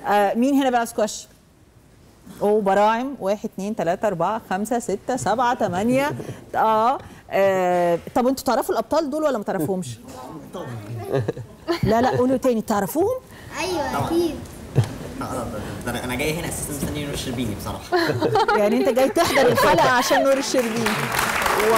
آه مين هنا بيلعب سكواش؟ او براعم واحد اتنين تلاته اربعه خمسه سته سبعه تمانيه اه, آه. طب انتوا تعرفوا الابطال دول ولا ما تعرفوهمش؟ لا لا قولوا تاني تعرفوهم؟ ايوه اكيد ده انا أنا جاي هنا اساسا مستني نور الشربيني بصراحه يعني انت جاي تحضر الحلقه عشان نور الشربين و...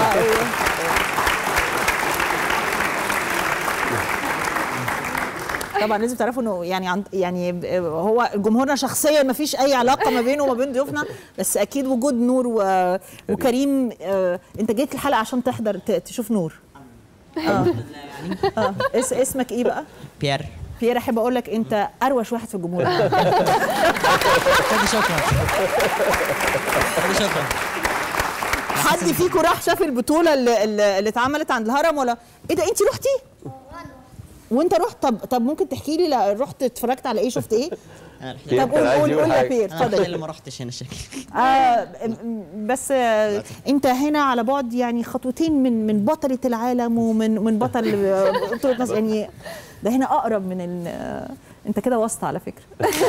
طبعا لازم تعرفوا انه يعني عند يعني هو جمهورنا شخصيا ما فيش اي علاقه ما بينه وما بين ضيوفنا بس اكيد وجود نور و... وكريم آه، انت جيت الحلقه عشان تحضر ت- تشوف نور اه اه اس اسمك ايه بقى؟ بيير بيير احب اقول لك انت اروش واحد في الجمهور خدي شكرا خدي شكرا حد فيكم راح شاف البطوله اللي, اللي اللي اتعملت عند الهرم ولا ايه ده انت رحتي وانت رحت طب طب ممكن تحكي لي لا رحت اتفرجت على ايه شفت ايه انا بيير طب كان قول عايز قول يقول قول يا حاجة. بير الوحيد اللي اتفضل ما رحتش هنا شكل آه م- بس آه انت هنا على بعد يعني خطوتين من من بطله العالم ومن من بطل آه، بطوله مصر يعني ده هنا اقرب من ال آه، انت كده واسطه على فكره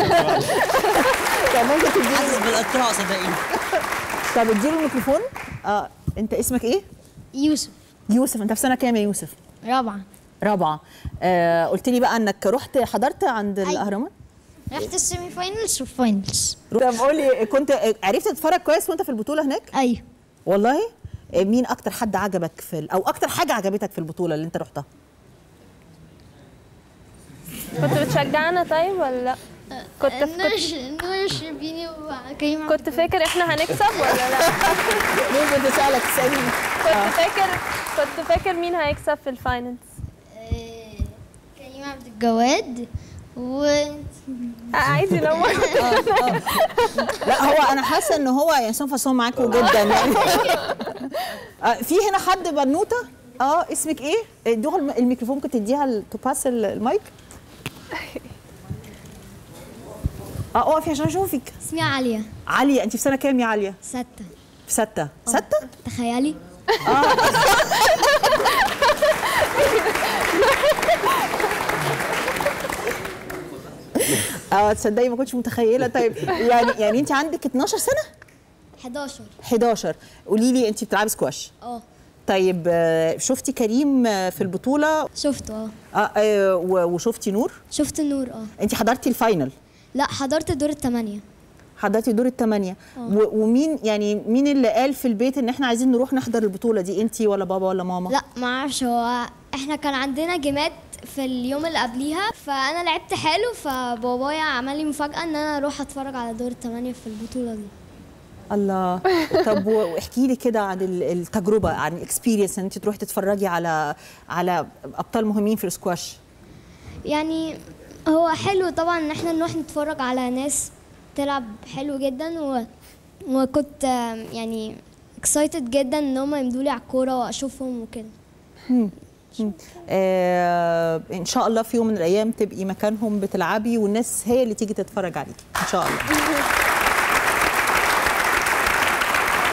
طب ممكن تديني حاسس بالقطاع صدقيني طب اديله الميكروفون اه انت اسمك ايه يوسف يوسف انت في سنه كام يا يوسف رابعة رابعه آه قلت لي بقى انك رحت حضرت عند الاهرامات رحت السيمي فاينلز والفاينلز طب قول لي كنت عرفت تتفرج كويس وانت في البطوله هناك ايوه والله آه، مين اكتر حد عجبك في ال- او اكتر حاجه عجبتك في البطوله اللي انت رحتها كنت بتشجعنا طيب ولا لا؟ كنت نور كنت, الش- نور الشربيني وكريم عبد كنت فاكر احنا هنكسب ولا لا؟ مين بتسالك تسالني كنت فاكر كنت فاكر مين هيكسب في الفاينلز آه، كريم عبد الجواد و آه، عايز ينور لا هو انا حاسه ان هو يعني سوف فصول معاكم جدا يعني آه، في هنا حد بنوته اه اسمك ايه؟ ادوها الم- الميكروفون ممكن تديها ال- تباس ال- المايك اه اقفي عشان اشوفك اسمي عليا عليا انت في سنه كام يا عليا؟ ستة في سته سته؟ تخيلي اه تصدقي ما كنتش متخيله طيب يعني يعني انت عندك 12 سنه 11 11 قولي لي انت بتلعبي سكواش اه طيب آه، شفتي كريم آه، في البطوله شفته اه آه آه، و- وشفتي نور شفت النور اه انت حضرتي الفاينل لا حضرت دور الثمانية حضرتي دور الثمانيه و- ومين يعني مين اللي قال في البيت ان احنا عايزين نروح نحضر البطوله دي انت ولا بابا ولا ماما لا ما اعرفش هو احنا كان عندنا جيمات في اليوم اللي قبليها فانا لعبت حلو فبابايا عمل لي مفاجاه ان انا اروح اتفرج على دور الثمانية في البطوله دي الله طب و- واحكي لي كده عن ال- التجربه عن الاكسبيرينس ان انت تروحي تتفرجي على على ابطال مهمين في السكواش يعني هو حلو طبعا ان احنا نروح نتفرج على ناس تلعب حلو جدا و... وكنت آم، يعني اكسايتد جدا ان هم يمدوا لي على الكوره واشوفهم وكده آه ان شاء الله في يوم من الايام تبقي مكانهم بتلعبي والناس هي اللي تيجي تتفرج عليكي ان شاء الله